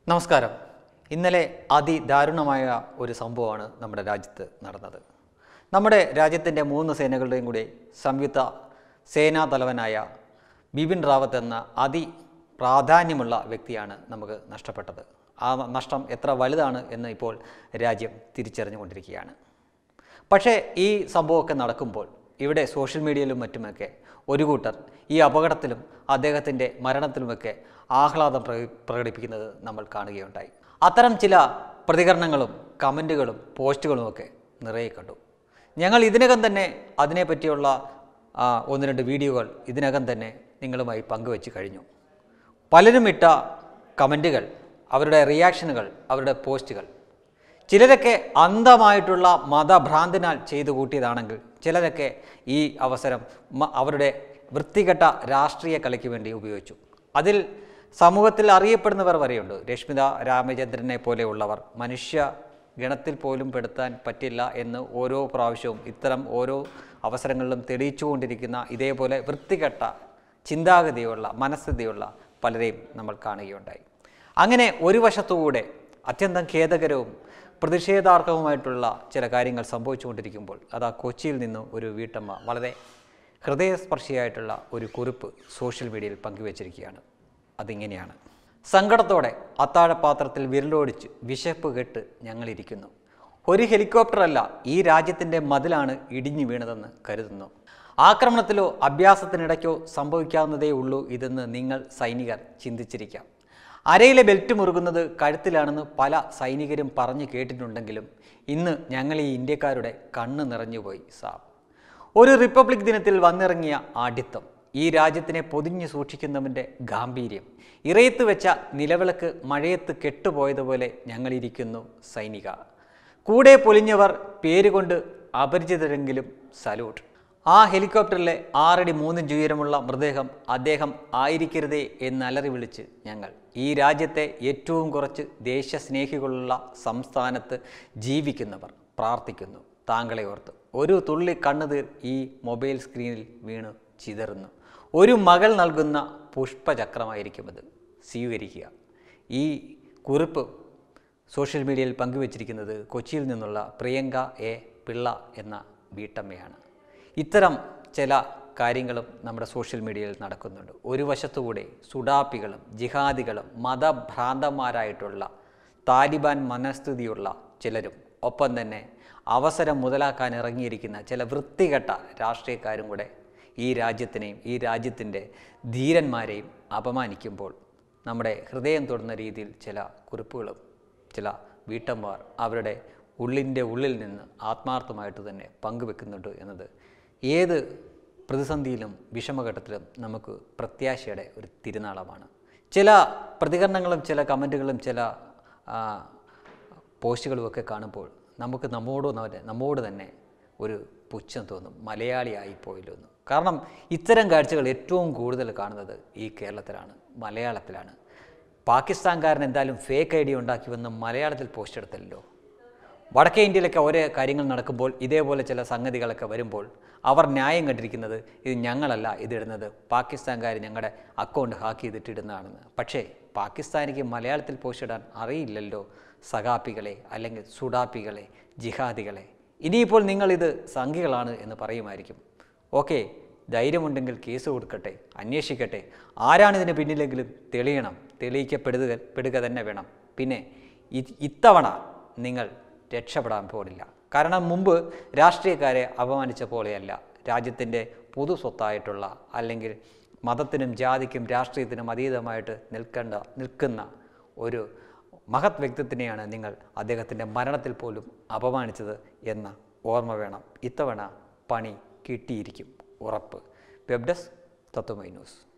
നമസ്കാരം ഇന്നലെ അതിദാരുണമായ ഒരു സംഭവമാണ് നമ്മുടെ രാജ്യത്ത് നടന്നത് നമ്മുടെ രാജ്യത്തിൻ്റെ മൂന്ന് സേനകളുടെയും കൂടി സംയുക്ത സേനാ തലവനായ ബിപിൻ റാവത്ത് എന്ന അതി പ്രാധാന്യമുള്ള വ്യക്തിയാണ് നമുക്ക് നഷ്ടപ്പെട്ടത് ആ നഷ്ടം എത്ര വലുതാണ് എന്ന് ഇപ്പോൾ രാജ്യം തിരിച്ചറിഞ്ഞുകൊണ്ടിരിക്കുകയാണ് പക്ഷേ ഈ സംഭവമൊക്കെ നടക്കുമ്പോൾ ഇവിടെ സോഷ്യൽ മീഡിയയിലും മറ്റുമൊക്കെ ഒരു കൂട്ടർ ഈ അപകടത്തിലും അദ്ദേഹത്തിൻ്റെ മരണത്തിലുമൊക്കെ ആഹ്ലാദം പ്രക- പ്രകടിപ്പിക്കുന്നത് നമ്മൾ കാണുകയുണ്ടായി അത്തരം ചില പ്രതികരണങ്ങളും കമൻറ്റുകളും പോസ്റ്റുകളുമൊക്കെ നിറയെ കണ്ടു ഞങ്ങൾ ഇതിനകം തന്നെ അതിനെപ്പറ്റിയുള്ള ആ, ഒന്ന് രണ്ട് വീഡിയോകൾ ഇതിനകം തന്നെ നിങ്ങളുമായി പങ്കുവച്ച് കഴിഞ്ഞു പലരും ഇട്ട കമൻറ്റുകൾ അവരുടെ റിയാക്ഷനുകൾ അവരുടെ പോസ്റ്റുകൾ ചിലരൊക്കെ അന്ധമായിട്ടുള്ള മതഭ്രാന്തിനാൽ ചെയ്തു കൂട്ടിയതാണെങ്കിൽ ചിലരൊക്കെ ഈ അവസരം മ- അവരുടെ വൃത്തികെട്ട രാഷ്ട്രീയ കളിക്ക് വേണ്ടി ഉപയോഗിച്ചു അതിൽ സമൂഹത്തിൽ അറിയപ്പെടുന്നവർ വരെയുണ്ട് രശ്മിത രാമചന്ദ്രനെ പോലെയുള്ളവർ മനുഷ്യ ഗണത്തിൽ പോലും പെടുത്താൻ പറ്റില്ല എന്ന് ഓരോ പ്രാവശ്യവും ഇത്തരം ഓരോ അവസരങ്ങളിലും തെളിയിച്ചുകൊണ്ടിരിക്കുന്ന ഇതേപോലെ വൃത്തികെട്ട ചിന്താഗതിയുള്ള മനസ്ഥിതിയുള്ള പലരെയും നമ്മൾ കാണുകയുണ്ടായി അങ്ങനെ ഒരു വശത്തുകൂടെ അത്യന്തം ഖേദകരവും പ്രതിഷേധാർഹവുമായിട്ടുള്ള ചില കാര്യങ്ങൾ സംഭവിച്ചുകൊണ്ടിരിക്കുമ്പോൾ അതാ കൊച്ചിയിൽ നിന്ന് ഒരു വീട്ടമ്മ വളരെ ഹൃദയസ്പർശിയായിട്ടുള്ള ഒരു കുറിപ്പ് സോഷ്യൽ മീഡിയയിൽ പങ്കുവച്ചിരിക്കുകയാണ് അതിങ്ങനെയാണ് സങ്കടത്തോടെ അത്താഴപാത്രത്തിൽ വിരലോടിച്ച് വിശപ്പ് കെട്ട് ഞങ്ങളിരിക്കുന്നു ഒരു ഹെലികോപ്റ്ററല്ല ഈ രാജ്യത്തിൻ്റെ മതിലാണ് ഇടിഞ്ഞു വീണതെന്ന് കരുതുന്നു ആക്രമണത്തിലോ അഭ്യാസത്തിനിടയ്ക്കോ സംഭവിക്കാവുന്നതേ ഉള്ളൂ ഇതെന്ന് നിങ്ങൾ സൈനികർ ചിന്തിച്ചിരിക്കാം അരയിലെ ബെൽറ്റ് മുറുകുന്നത് കഴുത്തിലാണെന്ന് പല സൈനികരും പറഞ്ഞു കേട്ടിട്ടുണ്ടെങ്കിലും ഇന്ന് ഞങ്ങൾ ഈ ഇന്ത്യക്കാരുടെ കണ്ണ് നിറഞ്ഞുപോയി സാബ് ഒരു റിപ്പബ്ലിക് ദിനത്തിൽ വന്നിറങ്ങിയ ആഢ്യത്വം ഈ രാജ്യത്തിനെ പൊതിഞ്ഞു സൂക്ഷിക്കുന്നവൻ്റെ ഗാംഭീര്യം ഇറയത്ത് വെച്ച നിലവിളക്ക് മഴയത്ത് കെട്ടുപോയതുപോലെ ഞങ്ങളിരിക്കുന്നു സൈനിക കൂടെ പൊലിഞ്ഞവർ പേരുകൊണ്ട് അപരിചിതരെങ്കിലും സല്യൂട്ട് ആ ഹെലികോപ്റ്ററിലെ ആറടി മൂന്നിഞ്ച് ഉയരമുള്ള മൃതദേഹം അദ്ദേഹം ആയിരിക്കരുതേ എന്നലറി വിളിച്ച് ഞങ്ങൾ ഈ രാജ്യത്തെ ഏറ്റവും കുറച്ച് ദേശസ്നേഹികളുള്ള സംസ്ഥാനത്ത് ജീവിക്കുന്നവർ പ്രാർത്ഥിക്കുന്നു താങ്കളെ ഓർത്ത് ഒരു തുള്ളി കണ്ണുതീർ ഈ മൊബൈൽ സ്ക്രീനിൽ വീണ് ചിതറുന്നു ഒരു മകൾ നൽകുന്ന പുഷ്പചക്രമായിരിക്കും അത് സ്വീകരിക്കുക ഈ കുറിപ്പ് സോഷ്യൽ മീഡിയയിൽ പങ്കുവച്ചിരിക്കുന്നത് കൊച്ചിയിൽ നിന്നുള്ള പ്രിയങ്ക എ പിള്ള എന്ന വീട്ടമ്മയാണ് ഇത്തരം ചില കാര്യങ്ങളും നമ്മുടെ സോഷ്യൽ മീഡിയയിൽ നടക്കുന്നുണ്ട് ഒരു വശത്തുകൂടെ സുഡാപ്പികളും ജിഹാദികളും മതഭ്രാന്തന്മാരായിട്ടുള്ള താലിബാൻ മനസ്ഥിതിയുള്ള ചിലരും ഒപ്പം തന്നെ അവസരം മുതലാക്കാൻ ഇറങ്ങിയിരിക്കുന്ന ചില വൃത്തികെട്ട രാഷ്ട്രീയക്കാരും കൂടെ ഈ രാജ്യത്തിനെയും ഈ രാജ്യത്തിൻ്റെ ധീരന്മാരെയും അപമാനിക്കുമ്പോൾ നമ്മുടെ ഹൃദയം തൊടുന്ന രീതിയിൽ ചില കുറിപ്പുകളും ചില വീട്ടമ്മമാർ അവരുടെ ഉള്ളിൻ്റെ ഉള്ളിൽ നിന്ന് ആത്മാർത്ഥമായിട്ട് തന്നെ പങ്കുവെക്കുന്നുണ്ട് എന്നത് ഏത് പ്രതിസന്ധിയിലും വിഷമഘട്ടത്തിലും നമുക്ക് പ്രത്യാശയുടെ ഒരു തിരുനാളമാണ് ചില പ്രതികരണങ്ങളും ചില കമൻറ്റുകളും ചില ആ, പോസ്റ്റുകളുമൊക്കെ കാണുമ്പോൾ നമുക്ക് നമ്മോട് ന- നമ്മോട് തന്നെ ഒരു പുച്ഛം തോന്നും മലയാളിയായിപ്പോയല്ലോ എന്ന് കാരണം ഇത്തരം കാഴ്ചകൾ ഏറ്റവും കൂടുതൽ കാണുന്നത് ഈ കേരളത്തിലാണ് മലയാളത്തിലാണ് പാകിസ്ഥാൻകാരൻ എന്തായാലും ഫേക്ക് ഐ ഡി ഉണ്ടാക്കി വന്ന് മലയാളത്തിൽ പോസ്റ്റ് എടുത്തല്ലോ വടക്കേ ഇന്ത്യയിലൊക്കെ ഓരോ കാര്യങ്ങൾ നടക്കുമ്പോൾ ഇതേപോലെ ചില സംഗതികളൊക്കെ വരുമ്പോൾ അവർ ന്യായം കണ്ടിരിക്കുന്നത് ഇത് ഞങ്ങളല്ല ഇതിടുന്നത് പാകിസ്ഥാൻകാർ ഞങ്ങളുടെ അക്കൗണ്ട് ഹാക്ക് ചെയ്തിട്ട് ഇടുന്നതാണെന്ന് പക്ഷേ പാകിസ്ഥാനിക്ക് മലയാളത്തിൽ പോസ്റ്റ് ഇടാൻ അറിയില്ലല്ലോ സഖാപ്പികളെ അല്ലെങ്കിൽ സുഡാപ്പികളെ ജിഹാദികളെ ഇനിയിപ്പോൾ നിങ്ങളിത് സംഘികളാണ് എന്ന് പറയുമായിരിക്കും ഓക്കെ ധൈര്യമുണ്ടെങ്കിൽ കേസ് കൊടുക്കട്ടെ അന്വേഷിക്കട്ടെ ആരാണ് ഇതിന് പിന്നിലെങ്കിലും തെളിയണം തെളിയിക്കപ്പെടുക പെടുക തന്നെ വേണം പിന്നെ ഇ- ഇത്തവണ നിങ്ങൾ രക്ഷപ്പെടാൻ പോണില്ല കാരണം മുമ്പ് രാഷ്ട്രീയക്കാരെ അപമാനിച്ച പോലെയല്ല രാജ്യത്തിൻ്റെ പൊതു സ്വത്തായിട്ടുള്ള അല്ലെങ്കിൽ മതത്തിനും ജാതിക്കും രാഷ്ട്രീയത്തിനും അതീതമായിട്ട് നിൽക്കേണ്ട നിൽക്കുന്ന ഒരു മഹത് വ്യക്തിത്വത്തിനെയാണ് നിങ്ങൾ അദ്ദേഹത്തിൻ്റെ മരണത്തിൽ പോലും അപമാനിച്ചത് എന്ന ഓർമ്മ വേണം ഇത്തവണ പണി കിട്ടിയിരിക്കും ഉറപ്പ് വെബ് ഡെസ്ക് തത്വമൈ ന്യൂസ്